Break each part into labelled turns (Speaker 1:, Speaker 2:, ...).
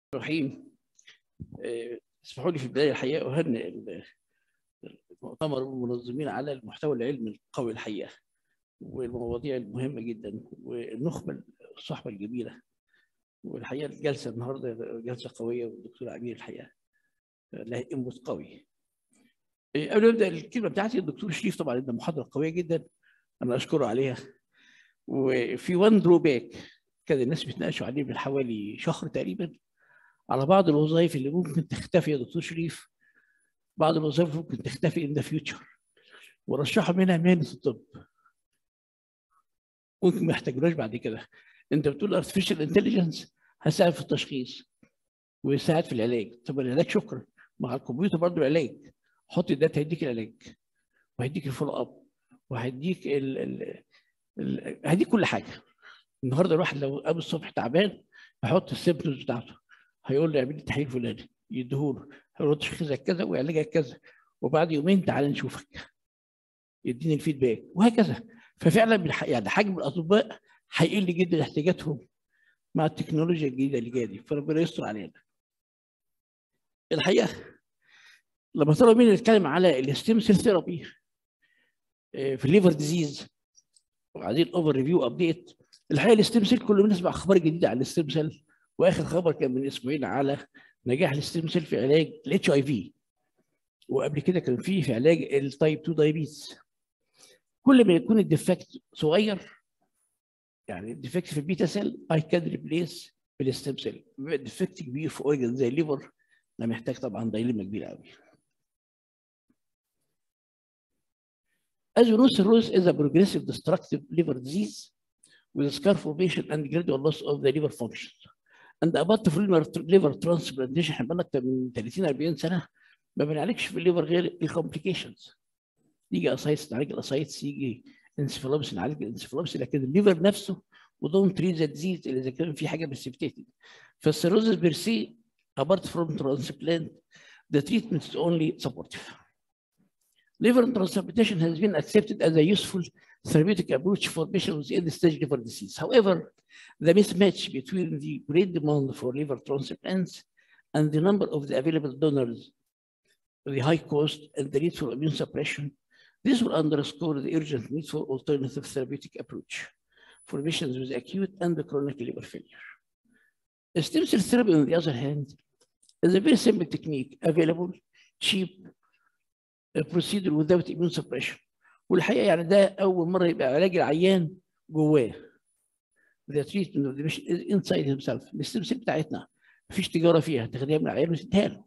Speaker 1: الرحيم اسمحوا لي في البدايه الحقيقه اهنئ المؤتمر والمنظمين على المحتوى العلمي القوي الحقيقه والمواضيع المهمه جدا والنخبه الصحبه الجميله والحقيقه الجلسه النهارده جلسه قويه والدكتور امير الحقيقه لها انبوت قوي قبل ما ابدا الكلمه بتاعتي الدكتور شريف طبعا ادى محاضره قويه جدا انا اشكره عليها وفي وان دروباك كان الناس بيتناقشوا عليه من حوالي شهر تقريبا على بعض الوظائف اللي ممكن تختفي يا دكتور شريف بعض الوظائف ممكن تختفي ان ذا فيوتشر ورشحوا منها مهنه الطب ممكن ما يحتاجوناش بعد كده انت بتقول ارتفيشال انتليجنس هيساعد في التشخيص ويساعد في العلاج طب العلاج شكرا مع الكمبيوتر برضه العلاج حط الداتا هيديك العلاج وهيديك الفولو اب وهيديك ال ال ال هيديك كل حاجه النهارده الواحد لو قام الصبح تعبان يحط السيمبتومز بتاعته هيقول له اعمل لي التحليل الفلاني يديهوله هيقول له تشخيصك كذا وعلاجك كذا وبعد يومين تعالى نشوفك يديني الفيدباك وهكذا ففعلا يعني حجم الاطباء هيقل جدا احتياجاتهم مع التكنولوجيا الجديده اللي جايه دي فربنا يستر علينا. الحقيقه لما طلبوا مني نتكلم على الستيم سيل ثيرابي في الليفر ديزيز وبعدين اوفر ريفيو ابديت الحقيقه الستيم سيل كل ما نسمع اخبار جديده عن الستيم سيل واخر خبر كان من اسبوعين على نجاح الستيم سيل في علاج الاتش اي في وقبل كده كان في في علاج التايب 2 دايبيتس كل ما يكون الديفكت صغير يعني الديفكت في البيتا سيل اي كان ريبليس بالستيم سيل الديفكت كبير في اورجن زي الليفر ده محتاج طبعا دايلما كبيره قوي As you know, cirrhosis is a progressive destructive liver disease with scar formation and gradual loss of the liver function. And apart from liver transplantation احنا بقالنا اكتر من 30 40 سنه ما بنعالجش في الليفر غير الكومبليكيشنز. يجي اسايتس نعالج الاسايتس يجي انسفالوبس نعالج الانسفالوبس لكن الليفر نفسه ودون تريد ذا ديزيز اللي اذا كان في حاجه برسبتيتد. فالسيروزس بير سي apart from transplant the treatment is only supportive. Liver transplantation has been accepted as a useful therapeutic approach for patients with end-stage liver disease. However, the mismatch between the great demand for liver transplants and the number of the available donors, the high cost, and the need for immune suppression, this will underscore the urgent need for alternative therapeutic approach for patients with acute and chronic liver failure. Stem cell therapy, on the other hand, is a very simple technique, available, cheap, a procedure without immune suppression. والحقيقه يعني ده اول مره يبقى علاج العيان جواه. The treatment of the patient is inside himself. الستيم سيل بتاعتنا مفيش تجاره فيها تاخديها من العيان وتديها له.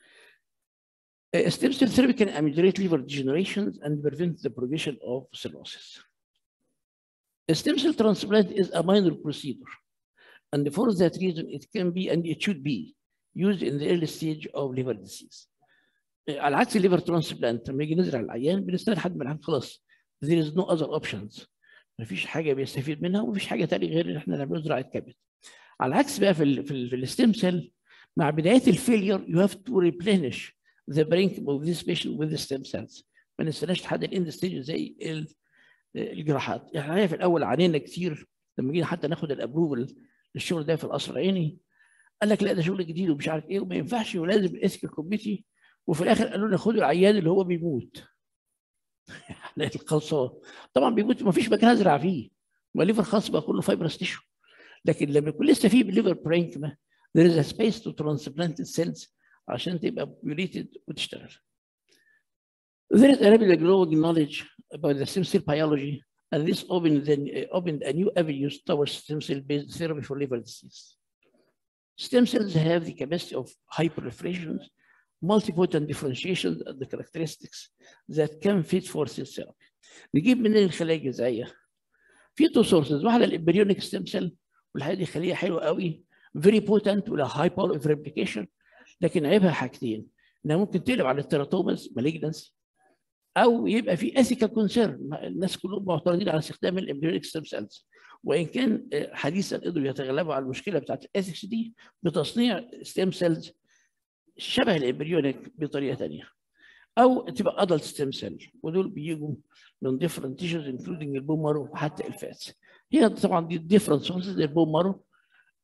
Speaker 1: Stem cell therapy can ameliorate liver degeneration and prevent the progression of cirrhosis. A stem cell transplant is a minor procedure. And for that reason, it can be and it should be used in the early stage of liver disease. على عكس الليفر ترانسبلانت لما يجي نزرع العيان بنستنى لحد ما العيان خلاص there is no other options مفيش حاجه بيستفيد منها ومفيش حاجه تانية غير ان احنا نعمل زراعه كبد. على العكس بقى في ال في, ال في الستيم سيل مع بدايه الفيلير يو هاف تو ريبلينش ذا برينك اوف ذيس بيشنت وذ ستيم سيلز ما نستناش لحد الاند ستيج زي الجراحات يعني في الاول عانينا كتير لما جينا حتى ناخد الابروفل للشغل ده في القصر العيني قال لك لا ده شغل جديد ومش عارف ايه وما ينفعش ولازم الاسك كوميتي وفي الاخر قالوا لنا خدوا العيان اللي هو بيموت الخلصان طبعا بيموت ما فيش مكان ازرع فيه ما الليفر خاص بقى كله فايبرس تيشو لكن لما يكون لسه فيه الليفر برينكما there is a space to transplant cells عشان تبقى بيوليتد وتشتغل. There is a rapidly growing knowledge about the stem cell biology and this opened, the, opened a new avenues towards stem cell based therapy for liver disease. Stem cells have the capacity of hyperproliferation, multipotent differentiation and the characteristics that can fit for cell therapy. نجيب منين الخلايا الجذعيه؟ في تو سورسز واحده الامبريونيك ستيم سيل والحقيقه دي خليه حلوه قوي فيري بوتنت ولا هاي باور اوف ريبليكيشن لكن عيبها حاجتين انها ممكن تقلب على التيراتوماس مالجنسي او يبقى في اثيكال كونسيرن الناس كلهم معترضين على استخدام الامبريونيك ستيم سيلز وان كان حديثا قدروا يتغلبوا على المشكله بتاعت الاثكس دي بتصنيع ستيم سيلز شبه الامبريونيك بطريقه ثانيه او تبقى ادلت ستيم سيل ودول بيجوا من ديفرنت تيشوز انكلودنج البون مارو وحتى الفاتس هنا طبعا دي ديفرنت سورسز البون مارو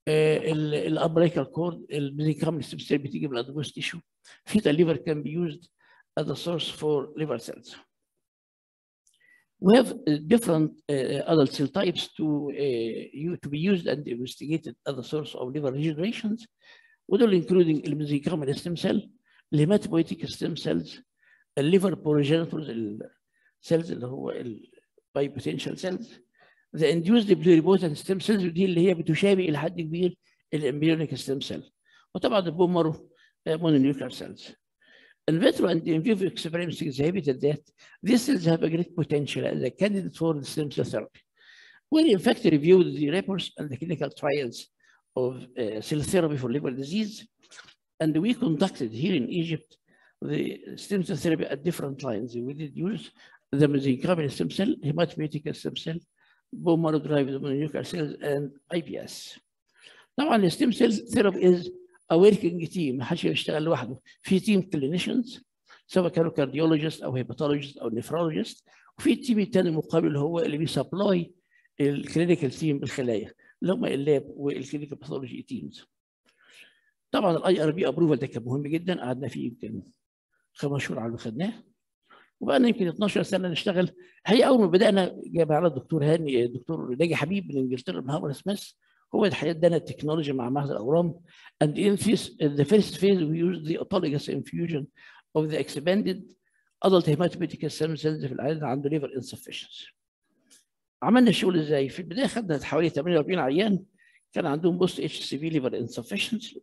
Speaker 1: الامريكال كورد الميزيكام ستيم بتيجي من الادوبوس تيشو في الليفر كان بي used as a source for liver cells. We have different uh, adult cell types to uh, to be used and investigated as a source of liver regenerations ودول including الميزيكام stem cell الهيماتوبويتيك stem cells الليفر بروجينيتورز السيلز اللي هو الباي بوتنشال سيلز the induced pluripotent stem cells دي اللي هي بتشابه الى حد كبير الامبريونيك stem cell وطبعا البومر mononuclear cells. In vitro and in vivo experiments exhibited that these cells have a great potential as a candidate for the stem cell therapy. We in fact reviewed the reports and the clinical trials of uh, cell therapy for liver disease, and we conducted here in Egypt the stem cell therapy at different lines. We did use the mesenchymal stem cell, hematopoietic stem cell, bone marrow derived mononuclear cells, and IPS. طبعا الستيم سيل ثيرابي از a working team ما حدش يشتغل لوحده في تيم كلينيشنز سواء كانوا كارديولوجيست او هيباتولوجيست او نفرولوجيست وفي التيم الثاني المقابل اللي هو اللي بيسبلاي الكلينيكال تيم بالخلايا اللي هم اللاب والكلينيكال باثولوجي تيمز طبعا الاي ار بي ابروفال ده كان مهم جدا قعدنا فيه يمكن خمس شهور على ما خدناه وبقى يمكن 12 سنه نشتغل هي اول ما بدانا جاب على الدكتور هاني الدكتور ناجي حبيب من انجلترا من هارفارد سميث هو الحقيقه ادانا التكنولوجي مع معهد الاورام and in this the first phase we used the autologous infusion of the expanded adult hematopoietic stem cells في العيان عنده liver insufficiency. عملنا الشغل ازاي؟ في البدايه خدنا حوالي 48 عيان كان عندهم بوست اتش سي في liver insufficiency.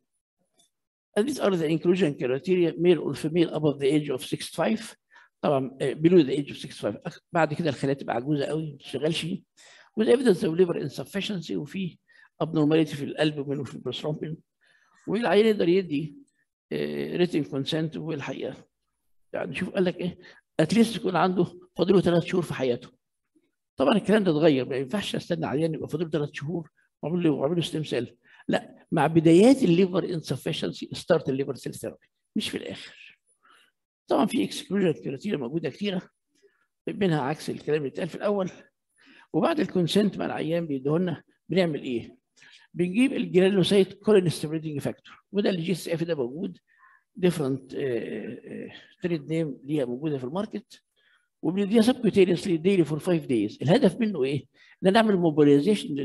Speaker 1: And these are the inclusion criteria male or female above the age of 65 طبعا below the age of 65 بعد كده الخلايا تبقى عجوزه قوي ما بتشتغلش with evidence of liver insufficiency وفي abnormality في القلب منه في البروسترومبين والعيان يقدر يدي ريتن كونسنت والحقيقه يعني شوف قال لك ايه اتليست يكون عنده فاضله ثلاث شهور في حياته طبعا الكلام ده اتغير ما ينفعش استنى عيان يبقى فاضله ثلاث شهور واعمل له واعمل له ستيم سيل لا مع بدايات الليفر انسفشنسي ستارت الليفر سيل ثيرابي مش في الاخر طبعا في اكسكلوجن كريتيريا موجوده كتيره منها عكس الكلام اللي اتقال في الاول وبعد الكونسنت مع العيان بيدوه بنعمل ايه؟ بنجيب الجرانوسايت كولين ستيميوليتنج فاكتور وده اللي جي اس اف ده موجود ديفرنت تريد نيم ليها موجوده في الماركت وبنديها سبكوتينيسلي ديلي فور 5 دايز الهدف منه ايه؟ ان نعمل موبيلايزيشن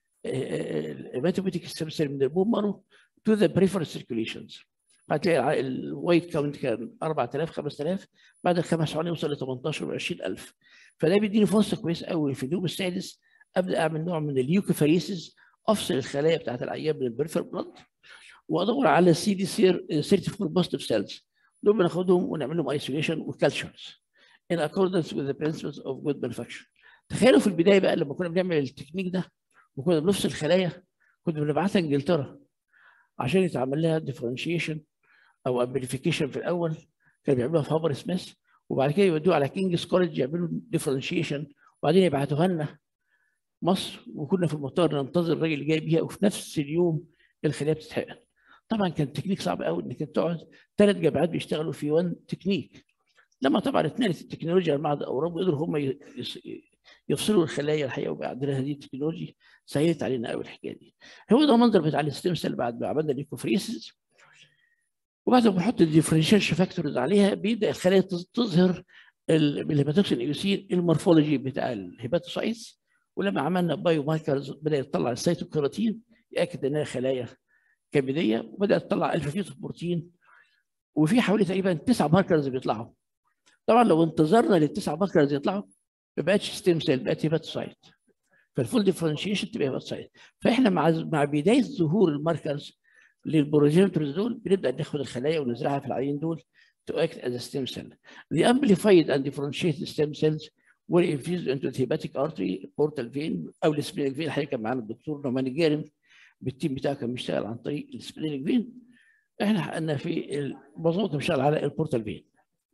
Speaker 1: للهيماتوبيتيك ستيم سيل من البون مارو تو ذا بريفر سيركيوليشنز هتلاقي الوايت كاونت كان 4000 5000 بعد الخمس ثواني يوصل ل 18 و 20000 فده بيديني فرصه كويسه قوي في اليوم السادس ابدا اعمل نوع من اليوكوفاريسيس افصل الخلايا بتاعت العيان من البريفر بلاد وادور على السي دي سير سيرتيفيكت بوزيتيف سيلز دول بناخدهم ونعمل لهم ايسوليشن وكالتشرز in accordance with the principles of good manufacture تخيلوا في البدايه بقى لما كنا بنعمل التكنيك ده وكنا بنفصل الخلايا كنا بنبعتها انجلترا عشان يتعمل لها ديفرنشيشن او امبليفيكيشن في الاول كانوا بيعملوها في هابر سميث وبعد كده يودوها على كينجز كولج يعملوا ديفرنشيشن وبعدين يبعتوها لنا مصر وكنا في المطار ننتظر الراجل اللي جاي بيها وفي نفس اليوم الخلايا بتتحقن طبعا كان تكنيك صعب قوي انك تقعد ثلاث جامعات بيشتغلوا في وان تكنيك لما طبعا اتنقلت التكنولوجيا مع الاوراق وقدروا هم يفصلوا الخلايا الحقيقه وبقى عندنا هذه التكنولوجيا سهلت علينا قوي الحكايه دي هو ده المنظر بتاع الستيم سيل بعد ما عملنا ليكوفريسز وبعد ما بنحط الديفرنشيشن فاكتورز عليها بيبدا الخلايا تظهر بالهيباتوكسين ايوسين المورفولوجي بتاع الهيباتوسايتس ولما عملنا بايو ماركرز بدا يطلع السيتوكيراتين ياكد انها خلايا كبديه وبدات تطلع الفا فيتو بروتين وفي حوالي تقريبا تسع ماركرز بيطلعوا طبعا لو انتظرنا للتسع ماركرز يطلعوا ما بقتش ستيم سيل بقت هيباتوسايت فالفول ديفرنشيشن تبقى هيباتوسايت فاحنا مع مع بدايه ظهور الماركرز للبروجينيتورز دول بنبدا ناخد الخلايا ونزرعها في العيين دول to act as a stem cell. The amplified and differentiated stem cells were infused into the hepatic artery, portal vein او السبلينك فين الحقيقه كان معانا الدكتور نعمان الجارم بالتيم بتاعه كان بيشتغل عن طريق السبلينك فين احنا حققنا في معظمهم كان بيشتغل على البورتال فين.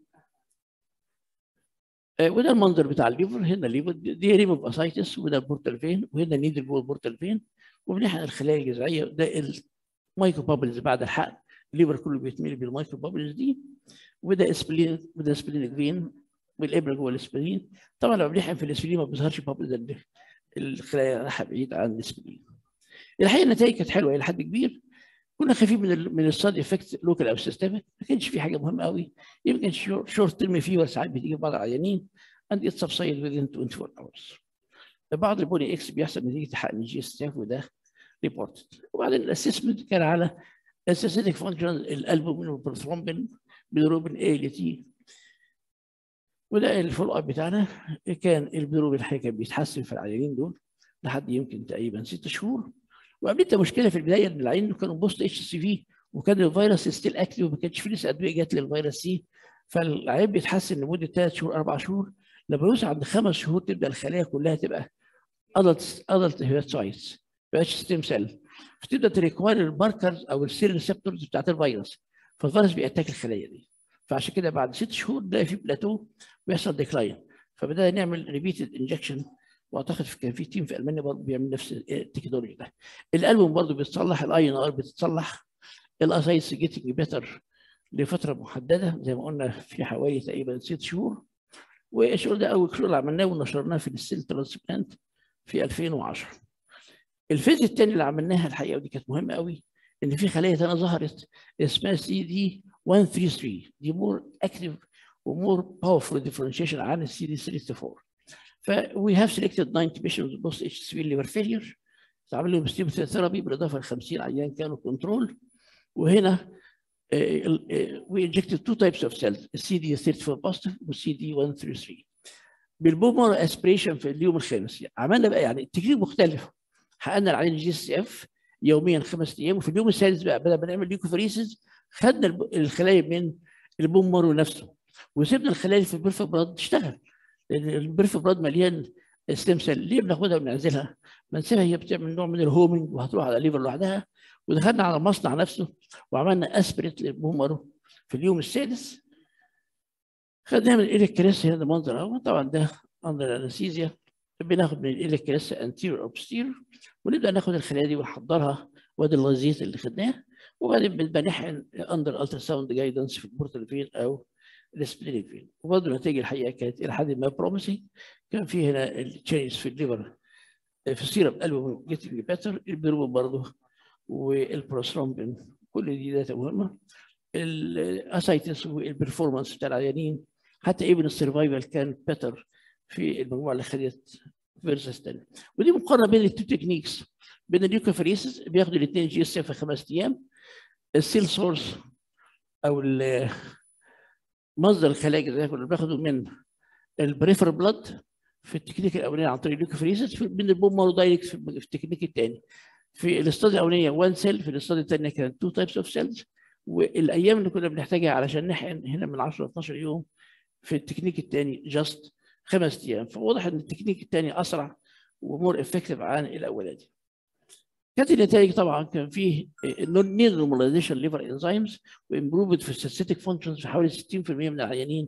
Speaker 1: آه وده المنظر بتاع الليفر هنا الليفر دي ريموف اسايتس وده البورتال فين وهنا نيدل جوه البورتال فين وبنحقن الخلايا الجذعيه ده المايكرو بابلز بعد الحقن الليفر كله بيتملي بالمايكرو بابلز دي وده اسبلين وده اسبلينك فين والابره جوه الاسبلين طبعا لما بنحقن في الاسبلين ما بيظهرش بابلز الخلايا رايحه بعيد عن الاسبلين الحقيقه النتائج كانت حلوه الى حد كبير كنا خايفين من ال من الساد افكت لوكال او سيستمك ما كانش في حاجه مهمه قوي يمكن شورت ترم فيور ساعات بتيجي في بعض العيانين and it subsided within 24 hours بعض البوني اكس بيحصل نتيجه حقن الجي اس اف وده ريبورتد وبعدين الاسسمنت كان على السيستيك فانكشن الالبومين والبروثرومبين بالروبين اي ال تي وده الفولو اب بتاعنا كان البيروبين الحقيقه كان بيتحسن في العيانين دول لحد يمكن تقريبا ست شهور وقابلتها مشكله في البدايه ان العيانين كانوا بوست اتش سي في وكان الفيروس ستيل اكتف وما كانش في لسه ادويه جت للفيروس سي فالعيان بيتحسن لمده ثلاث شهور اربع شهور لما يوصل عند خمس شهور تبدا الخلايا كلها تبقى ادلت ادلت هيباتوسايتس ما بقاش ستيم سيل فتبدا تريكواير الماركرز او السيل ريسبتورز بتاعت الفيروس فالفيروس بيأتاك الخلايا دي فعشان كده بعد ست شهور نلاقي في بلاتو ويحصل ديكلاين فبدأنا نعمل ريبيتد انجكشن واعتقد كان في تيم في المانيا برضه بيعمل نفس التكنولوجي ده الالبوم برضه بيتصلح الاي ان ار بتتصلح الاسايس جيتنج بيتر لفتره محدده زي ما قلنا في حوالي تقريبا ست شهور والشغل ده اول شغل عملناه ونشرناه في السيل ترانسبلانت في 2010 الفيز الثاني اللي عملناها الحقيقه ودي كانت مهمه قوي ان في خليه ثانيه ظهرت اسمها سي دي 133 دي مور اكتف ومور باورفول ديفرنشيشن عن السي دي 34 ف we have selected 90 patients post HSV liver failure اتعمل لهم ثيرابي بالاضافه ل 50 عيان كانوا كنترول وهنا we injected two types of cells CD34 positive و CD133 بالبومر اسبريشن في اليوم الخامس عملنا بقى يعني التكنيك مختلف حققنا العين جي سي اف يوميا خمس ايام وفي اليوم السادس بقى بدل ما نعمل ليوكوفريسز خدنا الخلايا من البومر نفسه وسيبنا الخلايا في البرفا براد تشتغل لان البرفا براد مليان ستيم سيل ليه بناخدها ونعزلها؟ ما نسيبها هي بتعمل نوع من الهومنج وهتروح على الليفر لوحدها ودخلنا على المصنع نفسه وعملنا اسبريت للبومر في اليوم السادس خدناها من الايليك كريس هنا ده منظر اهو طبعا ده اندر انستيزيا بناخد من الايليك كريس انتير او بستير ونبدا ناخد الخلايا دي ونحضرها وادي اللزيز اللي خدناه وبعدين بنبقى نحقن اندر الترا ساوند جايدنس في البورتال فين او السبلينيك فين وبرضه النتائج الحقيقه كانت الى حد ما بروميسنج كان في هنا التشينجز في الليفر في السيرم قلبه جيتنج باتر البيروبين برضه والبروسترومبين كل دي داتا مهمه الاسايتس والبرفورمانس بتاع العيانين حتى ايفن السرفايفل كان بيتر في المجموعه اللي خدت فيرسس تاني ودي مقارنه بين التو تكنيكس بين اليوكوفريسس بياخدوا الاثنين جي اس في خمس ايام السيل سورس او مصدر الخلايا زي ما بياخدوا من البريفر بلاد في التكنيك الاولاني عن طريق اليوكوفريسس من البوم دايركت في التكنيك الثاني في الاستادي الاولانيه 1 سيل في الاستادي الثانيه كانت 2 تايبس اوف سيلز والايام اللي كنا بنحتاجها علشان نحقن هنا من 10 ل 12 يوم في التكنيك الثاني جاست خمس ايام فواضح ان التكنيك الثاني اسرع ومور افكتيف عن الاولاني. كانت النتائج طبعا كان فيه نير نورماليزيشن ليفر انزيمز وامبروفد في السيستيك فانكشنز في حوالي 60% من العيانين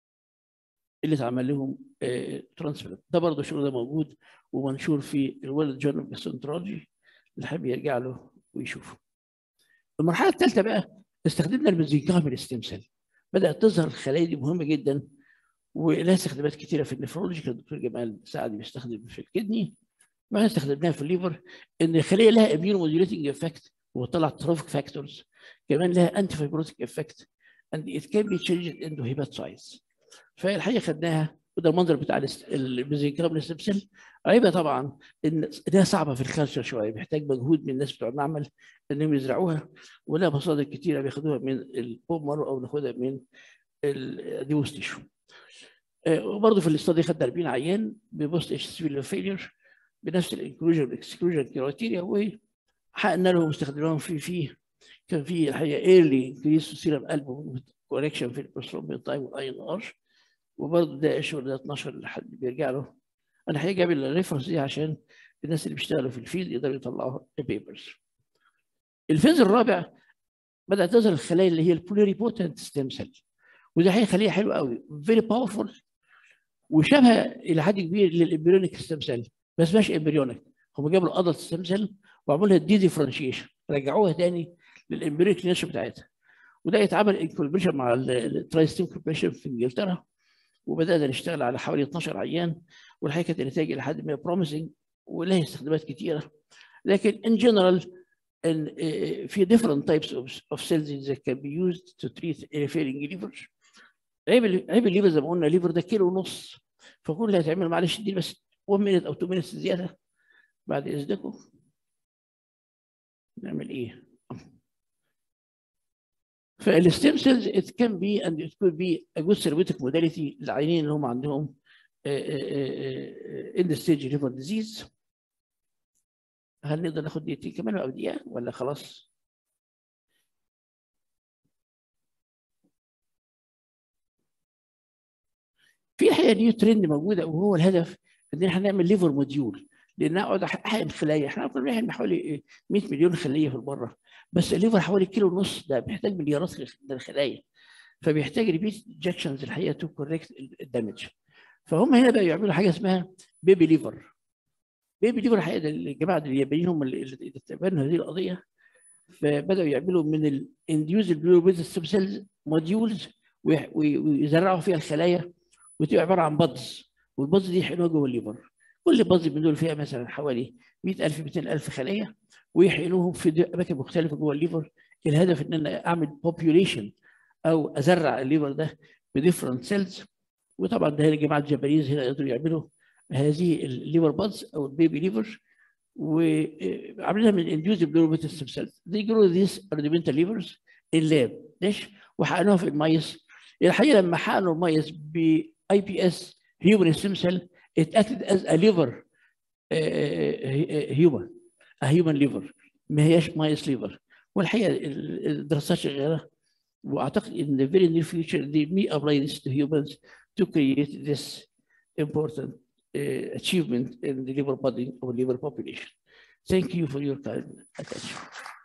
Speaker 1: اللي اتعمل لهم ترانسفير ده برضه الشغل ده موجود ومنشور في الورلد جورنال جاسترونترولوجي اللي حابب يرجع له ويشوفه. المرحله الثالثه بقى استخدمنا المزيكا من الستيم سيل بدات تظهر الخلايا دي مهمه جدا ولها استخدامات كثيره في النفرولوجي كان الدكتور جمال سعد بيستخدم في الكدني واحنا استخدمناها في الليفر ان الخليه لها اميون موديوليتنج افكت وطلع تروفيك فاكتورز كمان لها انتي فايبروتيك افكت اند ات كان بي تشينجد انتو هيباتسايز فالحقيقه خدناها وده المنظر بتاع الميزيكرام سيل عيبها طبعا ان ده صعبه في الكالتشر شويه بيحتاج مجهود من الناس بتوع المعمل انهم يزرعوها ولها مصادر كتيره بياخدوها من البومر او ناخدها من الديوس تيشو وبرضه في الاستادي خدنا 40 عيان ببوست اتش سي فيلير بنفس الانكلوجن والاكسكلوجن كرايتيريا وحققنا لهم استخدمناهم في فيه كان في الحقيقه ايرلي انكريس في سيرم قلب كوركشن في البروسترومبين تايم والاي ان ار وبرضه ده الشغل ده 12 لحد بيرجع له انا الحقيقه جايب الريفرنس دي عشان الناس اللي بيشتغلوا في الفيلد يقدروا يطلعوا البيبرز الفيز الرابع بدات تظهر الخلايا اللي هي البوليريبوتنت ستيم سيل ودي حقيقه خليه حلوه قوي فيري باورفول وشبه الى حد كبير للامبريونيك ستيم سيل ما اسمهاش امبريونيك هم جابوا الادلت ستيم سيل وعملوا لها دي ديفرنشيشن رجعوها تاني للامبريونيك نيشن بتاعتها وده يتعمل انكولبريشن مع الترايستيم كوربريشن في انجلترا وبدانا نشتغل على حوالي 12 عيان والحقيقه كانت النتائج الى حد ما بروميسنج ولها استخدامات كثيره لكن in general in, uh, في different types of, of cells that can be used to treat failing liver عيب ال- عيب الليفر زي ما قلنا الليفر ده كيلو ونص فكل اللي هيتعمل معلش دي بس 1 minute او 2 minutes زياده بعد اذنكم نعمل ايه؟ فالستيم سيلز it can be and it could be a good therapeutic modality للعيانين اللي هم عندهم end stage liver disease هل نقدر ناخد دقيقتين كمان او دقيقه ولا خلاص؟ في الحقيقه نيو ترند موجوده وهو الهدف ان احنا نعمل ليفر موديول لان اقعد احقن خلايا احنا كنا بنحقن حوالي 100 مليون خليه في المره بس الليفر حوالي كيلو ونص ده بيحتاج مليارات من الخلايا فبيحتاج ريبيت انجكشنز الحقيقه تو كوريكت الدامج فهم هنا بقى يعملوا حاجه اسمها بيبي ليفر بيبي ليفر الحقيقه ده الجماعه اليابانيين هم اللي اللي تبنوا هذه القضيه فبداوا يعملوا من الانديوز البلوبيت ستيم سيلز موديولز ويزرعوا فيها الخلايا وتبقى عباره عن بادز والبادز دي يحقنوها جوه الليفر كل بادز من دول فيها مثلا حوالي 100000 200000 خليه ويحقنوهم في اماكن مختلفه جوه الليفر الهدف ان انا اعمل بوبيوليشن او ازرع الليفر ده بديفرنت سيلز وطبعا ده الجماعه الجابانيز هنا يقدروا يعملوا هذه الليفر بادز او البيبي ليفر وعاملينها من انديوز بلوروبيت ستيم سيلز they grow these rudimental livers in lab ليش؟ وحقنوها في المايس الحقيقه لما حقنوا المايس ب اي بي اس هيومن ستيم سيل it acted as a liver هيومن a human liver ما هياش مايس ليفر والحقيقه الدراسات شغاله واعتقد in the very near future they may apply this to humans to create this important uh, achievement in the liver body or liver population. Thank you for your kind attention.